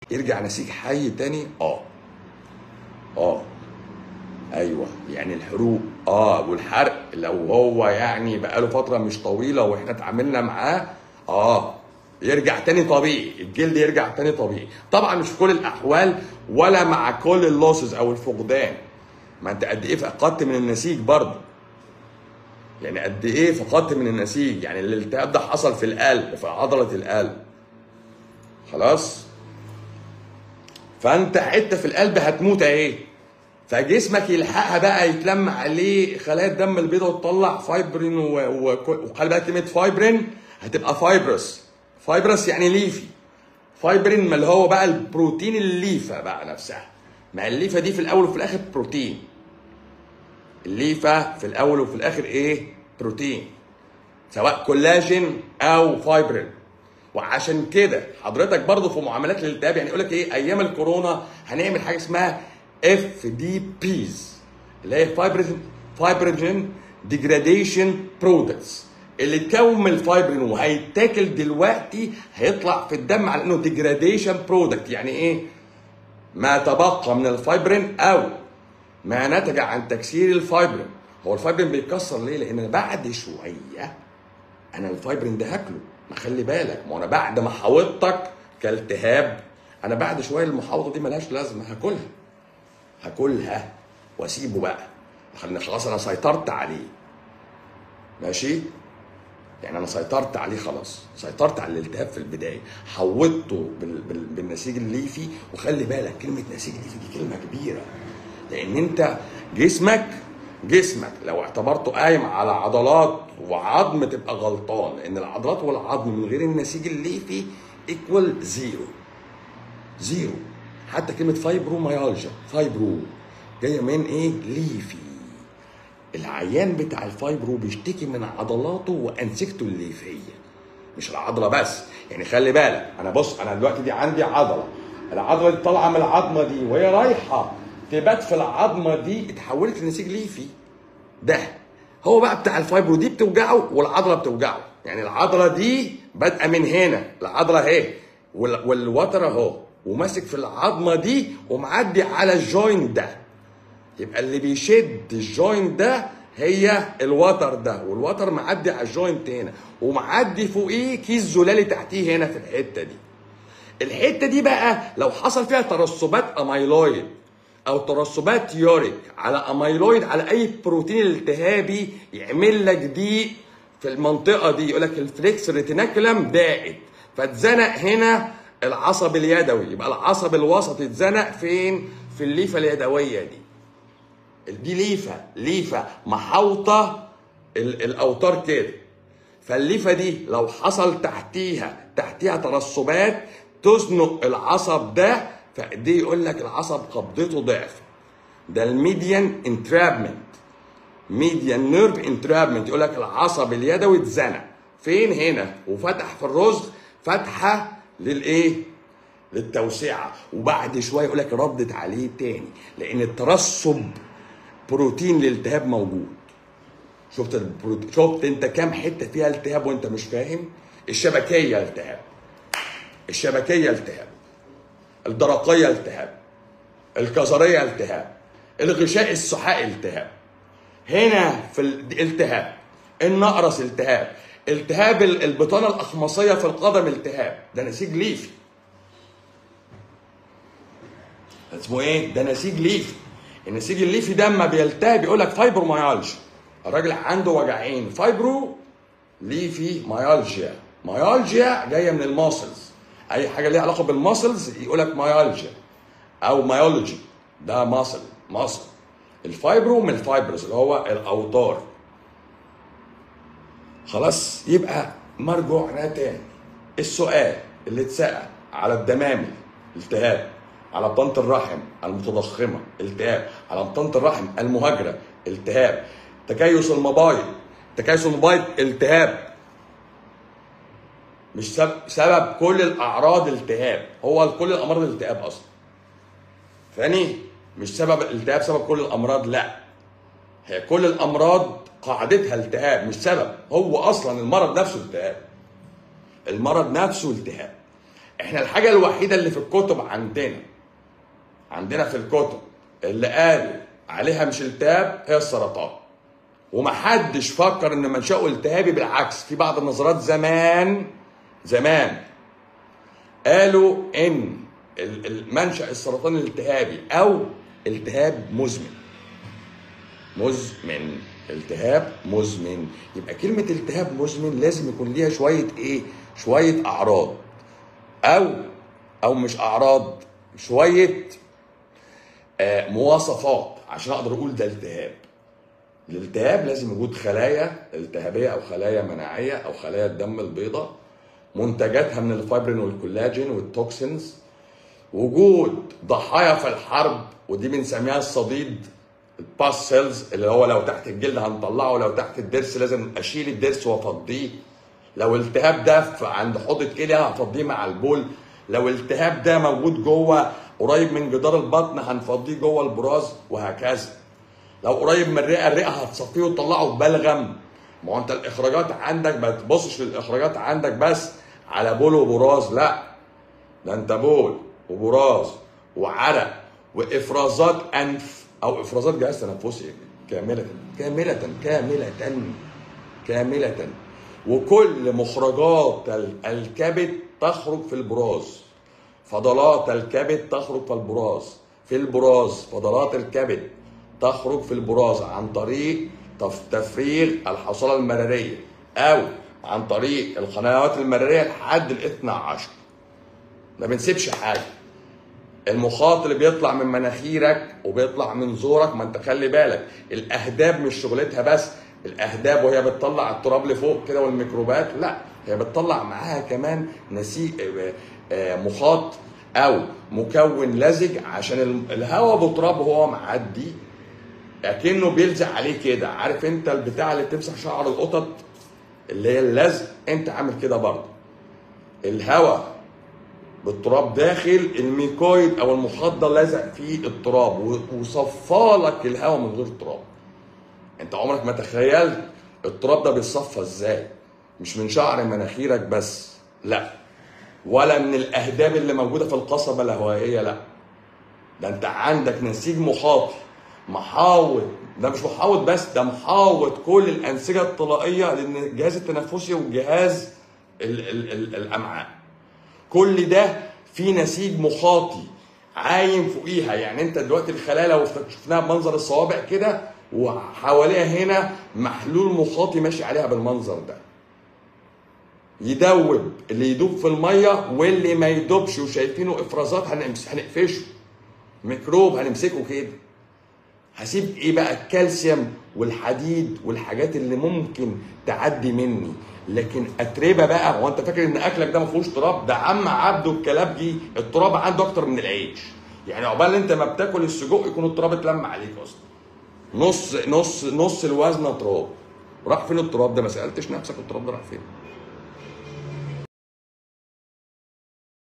يرجع نسيج حي تاني اه اه ايوه يعني الحروق اه والحرق لو هو يعني بقاله فتره مش طويله واحنا اتعاملنا معاه اه يرجع تاني طبيعي الجلد يرجع تاني طبيعي طبعا مش في كل الاحوال ولا مع كل اللوسز او الفقدان ما انت قد ايه فقدت من النسيج برضه يعني قد ايه فقدت من النسيج يعني الالتهاب ده حصل في القلب في عضله القلب خلاص فانت حته في القلب هتموت اهي فجسمك يلحقها بقى يتلم عليه خلايا الدم البيضاء وتطلع فايبرين و- و- وخلي بالك كلمه فايبرين هتبقى فايبرس فايبرس يعني ليفي فايبرين ما اللي هو بقى البروتين الليفه بقى نفسها ما الليفه دي في الاول وفي الاخر بروتين الليفه في الاول وفي الاخر ايه بروتين سواء كولاجين او فايبرين وعشان كده حضرتك برضو في معاملات الالتهاب يعني يقول لك ايه ايام الكورونا هنعمل حاجه اسمها اف دي بيز اللي هي فايبرين فايبروجين ديجراديشن برودكتس اللي تكون من الفايبرين وهيتاكل دلوقتي هيطلع في الدم على انه ديجراديشن برودكت يعني ايه ما تبقى من الفايبرين او ما نتج عن تكسير الفايبرين هو الفايبرين بيتكسر ليه لان بعد شويه انا الفايبرين ده هاكله ما خلي بالك ما انا بعد ما حاوطتك كالتهاب انا بعد شويه المحاوطه دي ملهاش لازمه هاكلها هاكلها واسيبه بقى خلينا خلاص انا سيطرت عليه ماشي يعني انا سيطرت عليه خلاص سيطرت على الالتهاب في البدايه حوطته بال... بال... بالنسيج الليفي وخلي بالك كلمه نسيج ليفي دي كلمه كبيره لان انت جسمك جسمك لو اعتبرته قايم على عضلات وعظم تبقى غلطان لان العضلات والعظم من غير النسيج الليفي ايكوال زيرو زيرو حتى كلمه فايبروميالجيا فايبرو جايه من ايه ليفي العيان بتاع الفايبرو بيشتكي من عضلاته وانسجته الليفيه مش العضله بس يعني خلي بالك انا بص انا دلوقتي دي عندي عضله العضله دي طالعه من العظمه دي وهي رايحه تبات في العظمه دي اتحولت لنسيج ليفي ده هو بقى بتاع الفايبرو دي بتوجعه والعضله بتوجعه يعني العضله دي بادئه من هنا العضله اهي وال- والوتر اهو وماسك في العظمه دي ومعدي على الجوينت ده يبقى اللي بيشد الجوينت ده هي الوتر ده والوتر معدي على الجوينت هنا ومعدي فوقيه كيس زلالي تحتيه هنا في الحته دي الحته دي بقى لو حصل فيها ترسبات اميلويد او ترسبات يوريك على اميلويد على اي بروتين التهابي يعمل لك ضيق في المنطقه دي يقول لك الفليكس ريتيناكولم ضاقت فاتزنق هنا العصب اليدوي يبقى العصب الوسطي اتزنق فين في الليفه اليدويه دي دي ليفه ليفه محاوطه ال- الاوتار كده فالليفه دي لو حصل تحتيها تحتيها ترسبات تزنق العصب ده فدي يقول لك العصب قبضته ضعف ده الميديان انترابمنت ميديان نيرف انترابمنت يقول لك العصب اليدوي اتزنق فين هنا وفتح في الرزق فتحه للايه للتوسعه وبعد شويه يقول لك ردت عليه تاني لان الترسب بروتين الالتهاب موجود شفت البروتين شفت انت كام حته فيها التهاب وانت مش فاهم الشبكيه التهاب الشبكيه التهاب الدرقيه التهاب الكظريه التهاب الغشاء السحائي التهاب هنا في الالتهاب النقرس التهاب التهاب ال- البطانه الاخمصيه في القدم التهاب ده نسيج ليفي اسمه ايه ده نسيج ليفي النسيج الليفي ده اما بيلتهب يقول لك فايبروميالجيا الراجل عنده وجعين فايبرو ليفي مايالجيا مايالجيا جايه من الماسلز اي حاجه ليها علاقه بالماسلز يقول لك مايالجيا او مايولوجي ده ماسل ماسل الفايبرو من الفايبرز اللي هو الاوتار خلاص يبقى مرجوعنا تاني السؤال اللي اتسال على الدمامل التهاب على بطانة الرحم المتضخمة التهاب على بطانة الرحم المهاجرة التهاب تكيس المبايض تكيس المبايض التهاب مش سبب, سبب كل الاعراض التهاب هو كل الامراض التهاب اصلا ثاني مش سبب الالتهاب سبب كل الامراض لا هي كل الامراض قاعدتها التهاب مش سبب هو اصلا المرض نفسه التهاب المرض نفسه التهاب احنا الحاجه الوحيده اللي في الكتب عندنا عندنا في الكتب اللي قالوا عليها مش التهاب هي السرطان ومحدش فكر ان منشأه التهابي بالعكس في بعض النظريات زمان زمان قالوا ان ال- المنشأ السرطان الالتهابي او التهاب مزمن مزمن التهاب مزمن يبقى كلمة التهاب مزمن لازم يكون ليها شوية ايه شوية اعراض او او مش اعراض شوية آه مواصفات عشان اقدر اقول ده التهاب الالتهاب لازم وجود خلايا التهابيه او خلايا مناعيه او خلايا الدم البيضاء منتجاتها من الفايبرين والكولاجين والتوكسينز وجود ضحايا في الحرب ودي بنسميها الصديد الباس سيلز اللي هو لو تحت الجلد هنطلعه لو تحت الضرس لازم اشيل الضرس وافضيه لو التهاب ده في- عند حوضة كلى هفضيه مع البول لو التهاب ده موجود جوه قريب من جدار البطن هنفضيه جوه البراز وهكذا لو قريب من الرئه الرئه هتصفيه وتطلعه ببلغم ما هو انت الاخراجات عندك ما تبصش للاخراجات عندك بس على بول وبراز لا ده انت بول وبراز وعرق وافرازات انف او افرازات جهاز تنفسي كامله كامله كامله كامله وكل مخرجات ال- الكبد تخرج في البراز فضلات الكبد تخرج في البراز في البراز فضلات الكبد تخرج في البراز عن طريق تف- تفريغ الحصالة المرارية أو عن طريق القنوات المرارية لحد الاثنى عشر ما بنسيبش حاجة المخاط اللي بيطلع من مناخيرك وبيطلع من زورك ما انت خلي بالك الاهداب مش شغلتها بس الاهداب وهي بتطلع التراب لفوق كده والميكروبات لا هي بتطلع معاها كمان نسيج آه، آه، مخاط او مكون لزج عشان ال- الهواء بتراب وهو معدي اكنه بيلزق عليه كده عارف انت البتاع اللي بتمسح شعر القطط اللي هي اللزق انت عامل كده برضه الهواء بالتراب داخل الميكويد او المخاط ده لازق فيه التراب و- وصفى لك الهواء من غير تراب انت عمرك ما تخيلت التراب ده بيتصفى ازاي مش من شعر مناخيرك بس لا ولا من الاهداب اللي موجوده في القصبه الهوائيه لا ده انت عندك نسيج مخاطي محاوط ده مش محاوط بس ده محاوط كل الانسجه الطلائيه لان الجهاز التنفسي والجهاز ال ال ال الامعاء كل ده في نسيج مخاطي عايم فوقيها يعني انت دلوقتي الخلايا لو شفناها بمنظر الصوابع كده وحواليها هنا محلول مخاطي ماشي عليها بالمنظر ده يدوب اللي يدوب في الميه واللي ما يدوبش وشايفينه افرازات هنمس- هنقفشه ميكروب هنمسكه كده هسيب ايه بقى الكالسيوم والحديد والحاجات اللي ممكن تعدي مني لكن اتربه بقى هو انت فاكر ان اكلك ده ما فيهوش تراب ده عم عبده الكلابجي التراب عنده اكتر من العيش يعني عقبال انت ما بتاكل السجق يكون التراب اتلم عليك اصلا نص نص نص الوزن تراب راح فين التراب ده ما سالتش نفسك التراب ده راح فين